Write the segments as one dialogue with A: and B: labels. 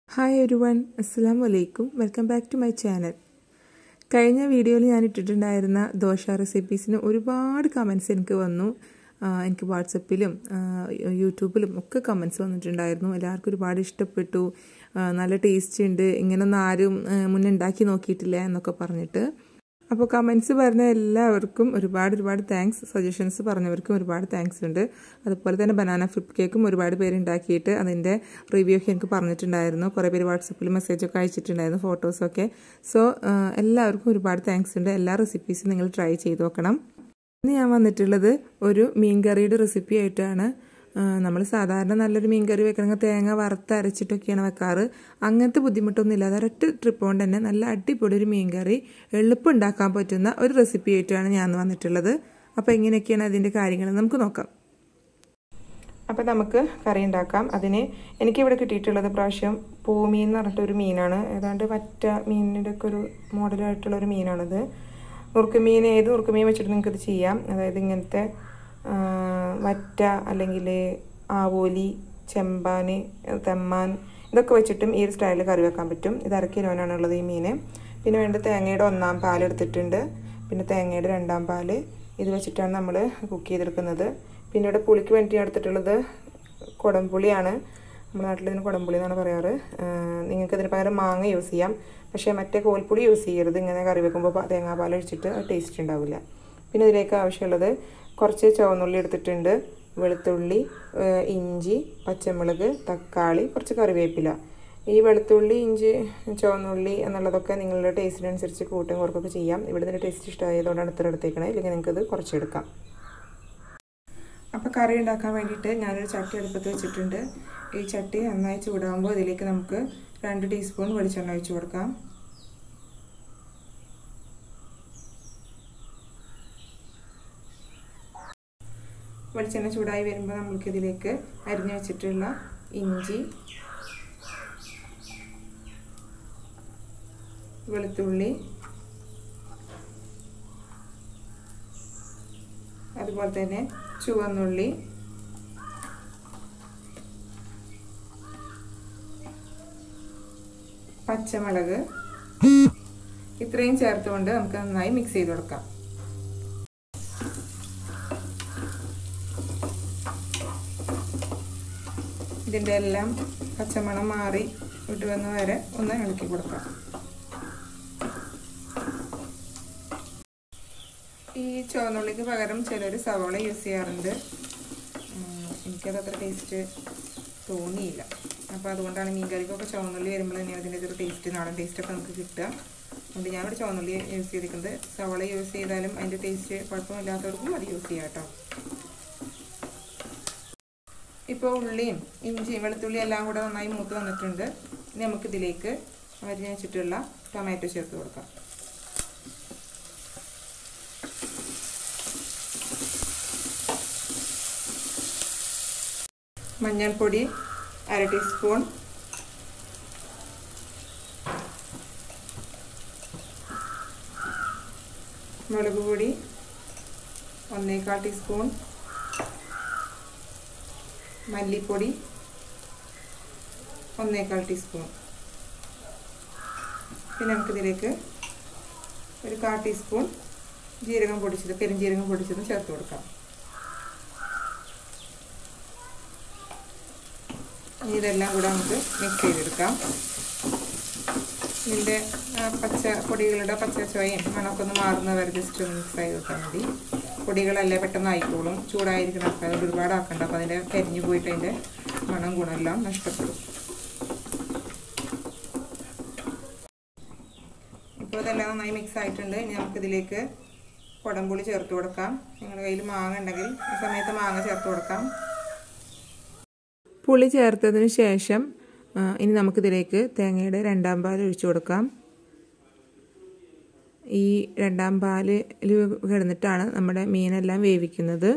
A: hi every everyone അസ്സാം വലൈക്കും welcome back to my channel കഴിഞ്ഞ വീഡിയോയിൽ ഞാൻ ഇട്ടിട്ടുണ്ടായിരുന്ന ദോശ റെസിപ്പീസിന് ഒരുപാട് കമൻസ് എനിക്ക് വന്നു എനിക്ക് വാട്സപ്പിലും യൂട്യൂബിലും ഒക്കെ കമൻസ് വന്നിട്ടുണ്ടായിരുന്നു എല്ലാവർക്കും ഒരുപാട് ഇഷ്ടപ്പെട്ടു നല്ല ടേസ്റ്റ് ഉണ്ട് ഇങ്ങനൊന്നും ആരും മുന്നേ ഉണ്ടാക്കി നോക്കിയിട്ടില്ല എന്നൊക്കെ പറഞ്ഞിട്ട് അപ്പോൾ കമൻസ് പറഞ്ഞ എല്ലാവർക്കും ഒരുപാട് ഒരുപാട് താങ്ക്സ് സജഷൻസ് പറഞ്ഞവർക്കും ഒരുപാട് താങ്ക്സ് ഉണ്ട് അതുപോലെ തന്നെ ബനാന ഫ്ലിപ്പ് കേക്കും ഒരുപാട് പേര് ഉണ്ടാക്കിയിട്ട് അതിൻ്റെ റിവ്യൂ ഒക്കെ എനിക്ക് പറഞ്ഞിട്ടുണ്ടായിരുന്നു കുറേ പേര് വാട്സപ്പിൽ മെസ്സേജൊക്കെ അയച്ചിട്ടുണ്ടായിരുന്നു ഫോട്ടോസൊക്കെ സോ എല്ലാവർക്കും ഒരുപാട് താങ്ക്സ് ഉണ്ട് എല്ലാ റെസിപ്പീസും നിങ്ങൾ ട്രൈ ചെയ്ത് നോക്കണം ഇന്ന് ഞാൻ വന്നിട്ടുള്ളത് ഒരു മീൻ കറിയുടെ റെസിപ്പി ആയിട്ടാണ് നമ്മൾ സാധാരണ നല്ലൊരു മീൻ കറി വെക്കണമെങ്കിൽ തേങ്ങ വറുത്തരച്ചിട്ടൊക്കെയാണ് വെക്കാറ് അങ്ങനത്തെ ബുദ്ധിമുട്ടൊന്നുമില്ല അതൊരൊറ്റ ട്രിപ്പ് കൊണ്ട് തന്നെ നല്ല അടിപൊളി ഒരു മീൻ കറി എളുപ്പം ഉണ്ടാക്കാൻ പറ്റുന്ന ഒരു റെസിപ്പി ആയിട്ടാണ് ഞാൻ വന്നിട്ടുള്ളത് അപ്പോൾ എങ്ങനെയൊക്കെയാണ് അതിൻ്റെ കാര്യങ്ങൾ നമുക്ക് നോക്കാം അപ്പോൾ നമുക്ക് കറി ഉണ്ടാക്കാം അതിന് എനിക്കിവിടെ കിട്ടിയിട്ടുള്ളത് പ്രാവശ്യം പൂമീൻ എന്ന് പറഞ്ഞിട്ടൊരു മീനാണ് ഏതാണ്ട് മറ്റ മീനിൻ്റെ ഒക്കെ ഒരു മോഡലായിട്ടുള്ള ഒരു മീനാണിത് നുറുക്കുമീൻ ഏത് നുറുക്കുമീൻ വെച്ചിട്ട് നിങ്ങൾക്കിത് ചെയ്യാം അതായത് ഇങ്ങനത്തെ വറ്റ അല്ലെങ്കിൽ ആവോലി ചെമ്പാൻ തെമ്മാൻ ഇതൊക്കെ വെച്ചിട്ടും ഈ ഒരു സ്റ്റൈലിൽ കറി വെക്കാൻ പറ്റും ഇത് അര കിലോനാണ് ഉള്ളത് ഈ മീൻ പിന്നെ വേണ്ട തേങ്ങയുടെ ഒന്നാം പാൽ എടുത്തിട്ടുണ്ട് പിന്നെ തേങ്ങയുടെ രണ്ടാം പാൽ ഇത് വെച്ചിട്ടാണ് നമ്മൾ കുക്ക് ചെയ്തെടുക്കുന്നത് പിന്നെ ഇവിടെ പുളിക്ക് വേണ്ടി എടുത്തിട്ടുള്ളത് കുടംപുളിയാണ് നമ്മുടെ നാട്ടിൽ ഇതിന് കുടംപുളി എന്നാണ് പറയാറ് നിങ്ങൾക്ക് ഇതിന് പകരം മാങ്ങ യൂസ് ചെയ്യാം പക്ഷേ മറ്റേ കോൽപ്പുളി യൂസ് ചെയ്യരുത് ഇങ്ങനെ കറി വെക്കുമ്പോൾ തേങ്ങാപ്പാൽ ഒഴിച്ചിട്ട് ടേസ്റ്റ് ഉണ്ടാവില്ല പിന്നെ ഇതിലേക്ക് ആവശ്യമുള്ളത് കുറച്ച് ചുവന്നുള്ളി എടുത്തിട്ടുണ്ട് വെളുത്തുള്ളി ഇഞ്ചി പച്ചമുളക് തക്കാളി കുറച്ച് കറിവേപ്പില ഈ വെളുത്തുള്ളി ഇഞ്ചി ചുവന്നുള്ളി എന്നുള്ളതൊക്കെ നിങ്ങളുടെ ടേസ്റ്റിനനുസരിച്ച് കൂട്ടും കുറക്കൊക്കെ ചെയ്യാം ഇവിടെ നിന്ന് ടേസ്റ്റ് ഇഷ്ടമായതുകൊണ്ടാണ് ഇത്ര എടുത്തേക്കണേ ഇല്ലെങ്കിൽ നിങ്ങൾക്കത് കുറച്ചെടുക്കാം അപ്പോൾ കറി ഉണ്ടാക്കാൻ വേണ്ടിയിട്ട് ഞാനൊരു ചട്ടി അടുപ്പത്ത് വെച്ചിട്ടുണ്ട് ഈ ചട്ടി നന്നായി ചൂടാകുമ്പോൾ ഇതിലേക്ക് നമുക്ക് രണ്ട് ടീസ്പൂൺ വെളിച്ചെണ്ണ ഒഴിച്ച് കൊടുക്കാം വെളിച്ചെണ്ണ ചൂടായി വരുമ്പോൾ നമ്മൾക്കിതിലേക്ക് അരിഞ്ഞു വെച്ചിട്ടുള്ള ഇഞ്ചി വെളുത്തുള്ളി അതുപോലെ തന്നെ ചുവന്നുള്ളി പച്ചമുളക് ഇത്രയും ചേർത്തുകൊണ്ട് നമുക്ക് നന്നായി മിക്സ് ചെയ്ത് കൊടുക്കാം ഇതിൻ്റെ എല്ലാം പച്ചമണം മാറി വിട്ട് വന്ന് വരെ ഒന്ന് ഇളക്കി കൊടുക്കാം ഈ ചുവന്നുള്ളിക്ക് പകരം ചിലർ സവോള യൂസ് ചെയ്യാറുണ്ട് എനിക്കത് അത്ര ടേസ്റ്റ് തോന്നിയില്ല അപ്പോൾ അതുകൊണ്ടാണ് മീൻ കറിക്കൊക്കെ ചുവന്നുള്ളി വരുമ്പോൾ തന്നെയാണ് അതിൻ്റെ ഒരു ടേസ്റ്റ് നാടൻ ടേസ്റ്റൊക്കെ നമുക്ക് കിട്ടുക അതുകൊണ്ട് ഞാനിവിടെ ചുവന്നുള്ളി യൂസ് ചെയ്തിരിക്കുന്നത് സവോള യൂസ് ചെയ്താലും അതിൻ്റെ ടേസ്റ്റ് കുഴപ്പമില്ലാത്തവർക്കും അത് യൂസ് ചെയ്യാം കേട്ടോ ഇപ്പോൾ ഉള്ളിയും ഇഞ്ചിയും വെളുത്തുള്ളിയും എല്ലാം കൂടെ നന്നായി മൂത്ത് വന്നിട്ടുണ്ട് ഇനി നമുക്കിതിലേക്ക് അരിഞ്ഞ് വെച്ചിട്ടുള്ള ടൊമാറ്റോ ചേർത്ത് കൊടുക്കാം മഞ്ഞൾപ്പൊടി അര ടീസ്പൂൺ മുളക് പൊടി ഒന്നേകാൽ ടീസ്പൂൺ മല്ലിപ്പൊടി ഒന്നേകാൽ ടീസ്പൂൺ പിന്നെ നമുക്കിതിലേക്ക് ഒരു കാൽ ടീസ്പൂൺ ജീരകം പൊടിച്ചത് പെരുംജീരകം പൊടിച്ചതും ചേർത്ത് കൊടുക്കാം ഇതെല്ലാം കൂടെ നമുക്ക് മിക്സ് ചെയ്തെടുക്കാം ഇതിൻ്റെ പച്ച പൊടികളുടെ പച്ച ചോയും മണമൊക്കെ ഒന്ന് മാറുന്ന വരെ ജസ്റ്റ് ഒന്ന് മിക്സ് ചെയ്ത് കൊടുത്താൽ മതി പൊടികളല്ലേ പെട്ടെന്ന് ആയിക്കോളും ചൂടായിരിക്കണം അപ്പോൾ അത് ഒരുപാട് ആക്കണ്ട അപ്പോൾ അതിൻ്റെ കരിഞ്ഞു പോയിട്ട് അതിൻ്റെ മണം ഗുണമെല്ലാം നഷ്ടപ്പെടും ഇപ്പോൾ ഇതെല്ലാം നന്നായി മിക്സ് ആയിട്ടുണ്ട് ഇനി നമുക്കിതിലേക്ക് കുടംപുളി ചേർത്ത് കൊടുക്കാം നിങ്ങളുടെ കയ്യിൽ മാങ്ങ ഉണ്ടെങ്കിൽ ഈ സമയത്ത് മാങ്ങ ചേർത്ത് കൊടുക്കാം പുളി ചേർത്തതിന് ശേഷം ഇനി നമുക്കിതിലേക്ക് തേങ്ങയുടെ രണ്ടാം പാൽ ഒഴിച്ചു കൊടുക്കാം ഈ രണ്ടാം പാലിൽ കിടന്നിട്ടാണ് നമ്മുടെ മീനെല്ലാം വേവിക്കുന്നത്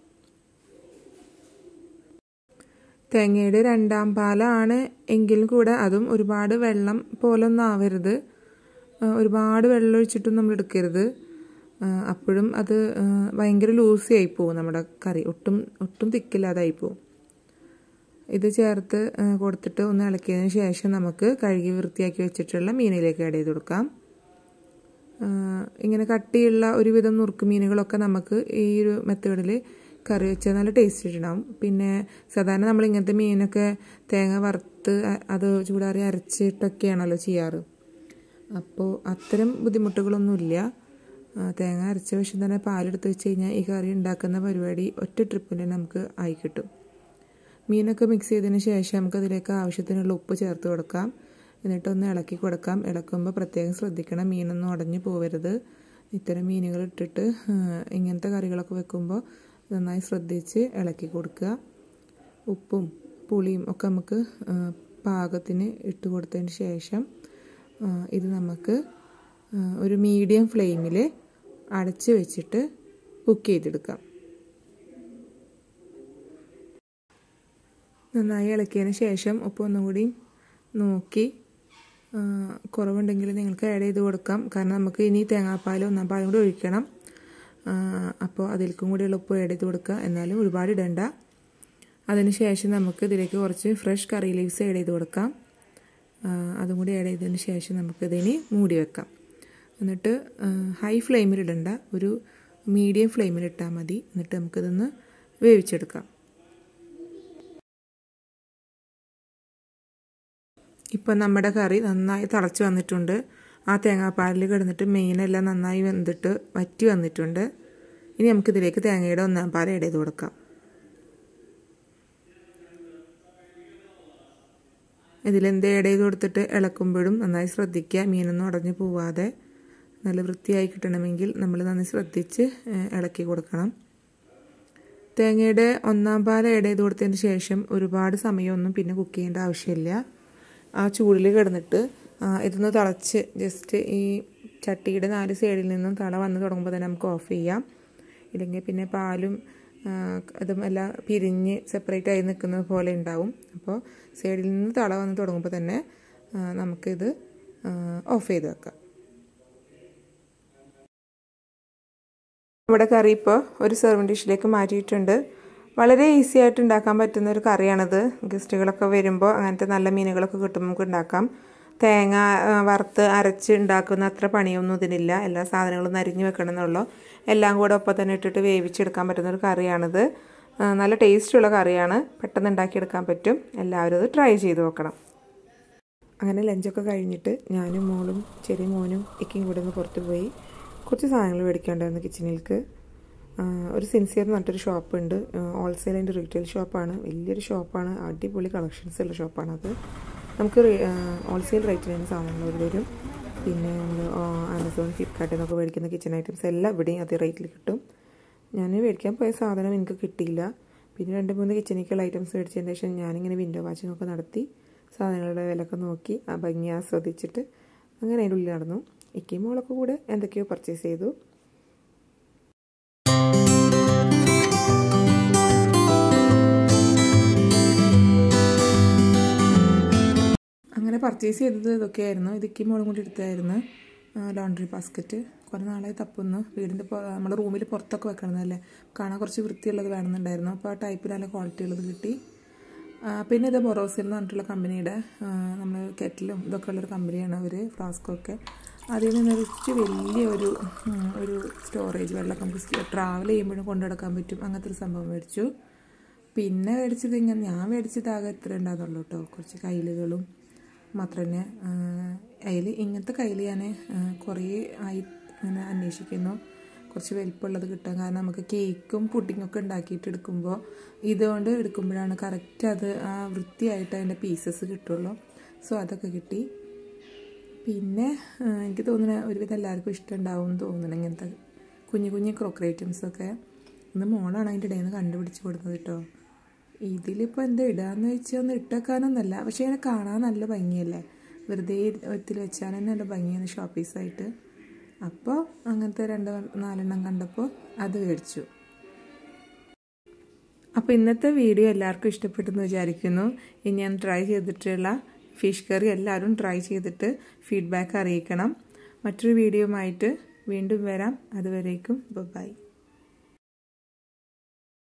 A: തേങ്ങയുടെ രണ്ടാം പാലാണ് എങ്കിലും കൂടെ അതും ഒരുപാട് വെള്ളം പോലൊന്നും ആവരുത് ഒരുപാട് വെള്ളം ഒഴിച്ചിട്ടും നമ്മൾ എടുക്കരുത് അപ്പോഴും അത് ഭയങ്കര ലൂസി ആയി പോകും നമ്മുടെ കറി ഒട്ടും ഒട്ടും തിക്കില്ലാതായി പോകും ഇത് ചേർത്ത് കൊടുത്തിട്ട് ഒന്ന് ഇളക്കിയതിന് ശേഷം നമുക്ക് കഴുകി വൃത്തിയാക്കി വെച്ചിട്ടുള്ള മീനിലേക്ക് ആഡ് ചെയ്ത് കൊടുക്കാം ഇങ്ങനെ കട്ടിയുള്ള ഒരുവിധം നുറുക്ക് മീനുകളൊക്കെ നമുക്ക് ഈ ഒരു മെത്തേഡിൽ കറി വെച്ചാൽ നല്ല ടേസ്റ്റ് ഉണ്ടാവും പിന്നെ സാധാരണ നമ്മൾ ഇങ്ങനത്തെ മീനൊക്കെ തേങ്ങ വറുത്ത് അത് ചൂടാറി അരച്ചിട്ടൊക്കെയാണല്ലോ ചെയ്യാറ് അപ്പോൾ അത്തരം ബുദ്ധിമുട്ടുകളൊന്നുമില്ല തേങ്ങ അരച്ച വശം തന്നെ പാലെടുത്ത് വെച്ച് കഴിഞ്ഞാൽ ഈ കറി ഉണ്ടാക്കുന്ന പരിപാടി ഒറ്റ ട്രിപ്പിൽ നമുക്ക് ആയി കിട്ടും മീനൊക്കെ മിക്സ് ചെയ്തതിന് ശേഷം നമുക്ക് അതിലേക്ക് ആവശ്യത്തിനുള്ള ഉപ്പ് ചേർത്ത് കൊടുക്കാം എന്നിട്ടൊന്ന് ഇളക്കി കൊടുക്കാം ഇളക്കുമ്പോൾ പ്രത്യേകം ശ്രദ്ധിക്കണം മീനൊന്നും ഉടഞ്ഞു പോവരുത് ഇത്തരം മീനുകൾ ഇട്ടിട്ട് ഇങ്ങനത്തെ കറികളൊക്കെ വെക്കുമ്പോൾ നന്നായി ശ്രദ്ധിച്ച് ഇളക്കി കൊടുക്കുക ഉപ്പും പുളിയും ഒക്കെ നമുക്ക് പാകത്തിന് ഇട്ട് കൊടുത്തതിന് ശേഷം ഇത് നമുക്ക് ഒരു മീഡിയം ഫ്ലെയിമിൽ അടച്ച് വെച്ചിട്ട് കുക്ക് ചെയ്തെടുക്കാം നന്നായി ഇളക്കിയതിന് ശേഷം ഉപ്പ് ഒന്നും കൂടി നോക്കി കുറവുണ്ടെങ്കിൽ നിങ്ങൾക്ക് ആഡ് ചെയ്ത് കൊടുക്കാം കാരണം നമുക്ക് ഇനി തേങ്ങാപ്പാൽ ഒന്നാം പാലും കൂടി ഒഴിക്കണം അപ്പോൾ അതിലേക്കും കൂടിയുള്ള ഉപ്പ് ആഡ് ചെയ്ത് കൊടുക്കുക എന്നാലും ഒരുപാട് ഇടണ്ട അതിനുശേഷം നമുക്ക് ഇതിലേക്ക് കുറച്ച് ഫ്രഷ് കറി ലീവ്സ് ആഡ് ചെയ്ത് കൊടുക്കാം അതും കൂടി ആഡ് ചെയ്തതിന് ശേഷം നമുക്കിതിനി മൂടി വെക്കാം എന്നിട്ട് ഹൈ ഫ്ലെയിമിൽ ഇടണ്ട ഒരു മീഡിയം ഫ്ലെയിമിൽ ഇട്ടാൽ മതി എന്നിട്ട് നമുക്കിതൊന്ന് വേവിച്ചെടുക്കാം ഇപ്പം നമ്മുടെ കറി നന്നായി തിളച്ച് വന്നിട്ടുണ്ട് ആ തേങ്ങാപ്പാലിൽ കിടന്നിട്ട് മെയിനെല്ലാം നന്നായി വെന്തിട്ട് വറ്റി വന്നിട്ടുണ്ട് ഇനി നമുക്കിതിലേക്ക് തേങ്ങയുടെ ഒന്നാം പാൽ ആഡ് ചെയ്ത് കൊടുക്കാം ഇതിലെന്ത് ആഡ് ചെയ്ത് കൊടുത്തിട്ട് ഇളക്കുമ്പോഴും നന്നായി ശ്രദ്ധിക്കുക മീനൊന്നും ഉടഞ്ഞു പോവാതെ നല്ല വൃത്തിയായി കിട്ടണമെങ്കിൽ നമ്മൾ നന്നായി ശ്രദ്ധിച്ച് ഇളക്കി കൊടുക്കണം തേങ്ങയുടെ ഒന്നാം പാൽ ആഡ് ചെയ്ത് കൊടുത്തതിന് ശേഷം ഒരുപാട് സമയമൊന്നും പിന്നെ കുക്ക് ചെയ്യേണ്ട ആവശ്യമില്ല ആ ചൂടിൽ കിടന്നിട്ട് ഇതൊന്ന് തിളച്ച് ജസ്റ്റ് ഈ ചട്ടിയുടെ നാല് സൈഡിൽ നിന്നും തള വന്ന് തുടങ്ങുമ്പോൾ തന്നെ നമുക്ക് ഓഫ് ചെയ്യാം ഇല്ലെങ്കിൽ പിന്നെ പാലും അതും എല്ലാം പിരിഞ്ഞ് സെപ്പറേറ്റ് ആയി നിൽക്കുന്നത് പോലെ ഉണ്ടാവും അപ്പോൾ സൈഡിൽ നിന്ന് തള വന്ന് തുടങ്ങുമ്പോൾ തന്നെ നമുക്കിത് ഓഫ് ചെയ്ത് വെക്കാം നമ്മുടെ കറി ഇപ്പോൾ ഒരു സെർവിങ് ഡിഷിലേക്ക് മാറ്റിയിട്ടുണ്ട് വളരെ ഈസി ആയിട്ട് ഉണ്ടാക്കാൻ പറ്റുന്ന ഒരു കറിയാണിത് ഗസ്റ്റുകളൊക്കെ വരുമ്പോൾ അങ്ങനത്തെ നല്ല മീനുകളൊക്കെ കിട്ടുമ്പോൾ നമുക്ക് ഉണ്ടാക്കാം തേങ്ങ വറുത്ത് അരച്ച് ഉണ്ടാക്കുന്ന അത്ര പണിയൊന്നും ഇതിനില്ല എല്ലാ സാധനങ്ങളും നരിഞ്ഞ് വെക്കണം എന്നുള്ളൂ എല്ലാം കൂടെ ഒപ്പം തന്നെ ഇട്ടിട്ട് വേവിച്ചെടുക്കാൻ പറ്റുന്ന ഒരു കറിയാണിത് നല്ല ടേസ്റ്റുള്ള കറിയാണ് പെട്ടെന്ന് ഉണ്ടാക്കിയെടുക്കാൻ പറ്റും എല്ലാവരും ഇത് ട്രൈ ചെയ്ത് നോക്കണം അങ്ങനെ ലഞ്ചൊക്കെ കഴിഞ്ഞിട്ട് ഞാനും മോളും ചെറിയ മോനും ഇക്കയും കൂടെ ഒന്ന് പുറത്ത് പോയി കുറച്ച് സാധനങ്ങൾ മേടിക്കാണ്ടായിരുന്നു കിച്ചണിലേക്ക് ഒരു സിൻസിയർ എന്ന് പറഞ്ഞിട്ടൊരു ഷോപ്പുണ്ട് ഹോൾസെയിൽ ആൻഡ് റീറ്റെയിൽ ഷോപ്പാണ് വലിയൊരു ഷോപ്പാണ് അടിപൊളി കളക്ഷൻസ് ഉള്ള ഷോപ്പാണത് നമുക്ക് ഹോൾസെയിൽ റേറ്റിൽ തന്നെ സാധനങ്ങൾ വരും പിന്നെ നമ്മൾ ആമസോൺ ഫ്ലിപ്കാർട്ടിൽ നിന്നൊക്കെ മേടിക്കുന്ന കിച്ചൺ ഐറ്റംസ് എല്ലാം ഇവിടെയും അതേ റേറ്റിൽ കിട്ടും ഞാൻ മേടിക്കാൻ പോയ സാധനം എനിക്ക് കിട്ടിയില്ല പിന്നെ രണ്ട് മൂന്ന് കിച്ചണിക്കുള്ള ഐറ്റംസ് മേടിച്ചതിന് ശേഷം ഞാനിങ്ങനെ വിൻഡോ വാച്ചിങ് ഒക്കെ നടത്തി സാധനങ്ങളുടെ വിലയൊക്കെ നോക്കി ആ ഭംഗി ആസ്വദിച്ചിട്ട് അങ്ങനെ അതിൻ്റെ ഉള്ളിൽ നടന്നു ഇക്കയും മോളൊക്കെ കൂടെ എന്തൊക്കെയോ പർച്ചേസ് ചെയ്തു അങ്ങനെ പർച്ചേസ് ചെയ്തത് ഇതൊക്കെയായിരുന്നു ഇതൊക്കെ മോളും കൂടി എടുത്തായിരുന്നു ലോണ്ടറി ബാസ്ക്കറ്റ് കുറേ നാളായി തപ്പുന്നു വീടിൻ്റെ നമ്മുടെ റൂമിൽ പുറത്തൊക്കെ വെക്കണമെന്നല്ലേ കാണാൻ കുറച്ച് വൃത്തിയുള്ളത് വേണമെന്നുണ്ടായിരുന്നു അപ്പോൾ ആ ടൈപ്പിൽ നല്ല ക്വാളിറ്റി ഉള്ളത് കിട്ടി പിന്നെ ഇത് ബൊറോസിൽ എന്ന് പറഞ്ഞിട്ടുള്ള കമ്പനിയുടെ നമ്മൾ കെറ്റിലും ഇതൊക്കെ ഉള്ളൊരു കമ്പനിയാണ് അവർ ഫ്ലാസ്കൊക്കെ അതിൽ നിന്ന് വെച്ച് വലിയ ഒരു ഒരു സ്റ്റോറേജ് വെള്ളമൊക്കെ നമുക്ക് ട്രാവൽ ചെയ്യുമ്പോഴും കൊണ്ടു നടക്കാൻ പറ്റും അങ്ങനത്തെ ഒരു സംഭവം മേടിച്ചു പിന്നെ മേടിച്ചത് ഇങ്ങനെ ഞാൻ മേടിച്ചത് ആകെ എത്ര ഉണ്ടാകുന്നുള്ളൂ കേട്ടോ കുറച്ച് കയ്യിലുകളും മാത്രം തന്നെ അതിൽ ഇങ്ങനത്തെ കയ്യിൽ ഞാൻ കുറേ ആയി അങ്ങനെ അന്വേഷിക്കുന്നു കുറച്ച് വലിപ്പമുള്ളത് കിട്ടാൻ കാരണം നമുക്ക് കേക്കും പുഡിങ്ങൊക്കെ ഉണ്ടാക്കിയിട്ട് എടുക്കുമ്പോൾ ഇതുകൊണ്ട് എടുക്കുമ്പോഴാണ് കറക്റ്റ് അത് ആ വൃത്തിയായിട്ട് അതിൻ്റെ പീസസ് കിട്ടുള്ളൂ സോ അതൊക്കെ കിട്ടി പിന്നെ എനിക്ക് തോന്നുന്ന ഒരുവിധം എല്ലാവർക്കും ഇഷ്ടമുണ്ടാവും എന്ന് തോന്നുന്നു ഇങ്ങനത്തെ കുഞ്ഞു കുഞ്ഞു ക്രോക്കറി ഐറ്റംസൊക്കെ ഇന്ന് മോളാണ് അതിൻ്റെ ഇടയിൽ നിന്ന് കണ്ടുപിടിച്ച് കൊടുത്തത് കേട്ടോ ഇതിലിപ്പോൾ എന്താ ഇടാന്ന് വെച്ചാൽ ഒന്ന് ഇട്ടേക്കാനൊന്നല്ല പക്ഷേ ഇങ്ങനെ കാണാൻ നല്ല ഭംഗിയല്ലേ വെറുതെ ഒത്തിൽ വെച്ചാൽ തന്നെ നല്ല ഭംഗിയാണ് ഷോപ്പ് പീസായിട്ട് അപ്പോൾ അങ്ങനത്തെ രണ്ട് നാലെണ്ണം കണ്ടപ്പോൾ അത് മേടിച്ചു അപ്പോൾ ഇന്നത്തെ വീഡിയോ എല്ലാവർക്കും ഇഷ്ടപ്പെട്ടെന്ന് വിചാരിക്കുന്നു ഇനി ഞാൻ ട്രൈ ചെയ്തിട്ടുള്ള ഫിഷ് കറി എല്ലാവരും ട്രൈ ചെയ്തിട്ട് ഫീഡ്ബാക്ക് അറിയിക്കണം മറ്റൊരു വീഡിയോയുമായിട്ട് വീണ്ടും വരാം അതുവരേക്കും ബൈ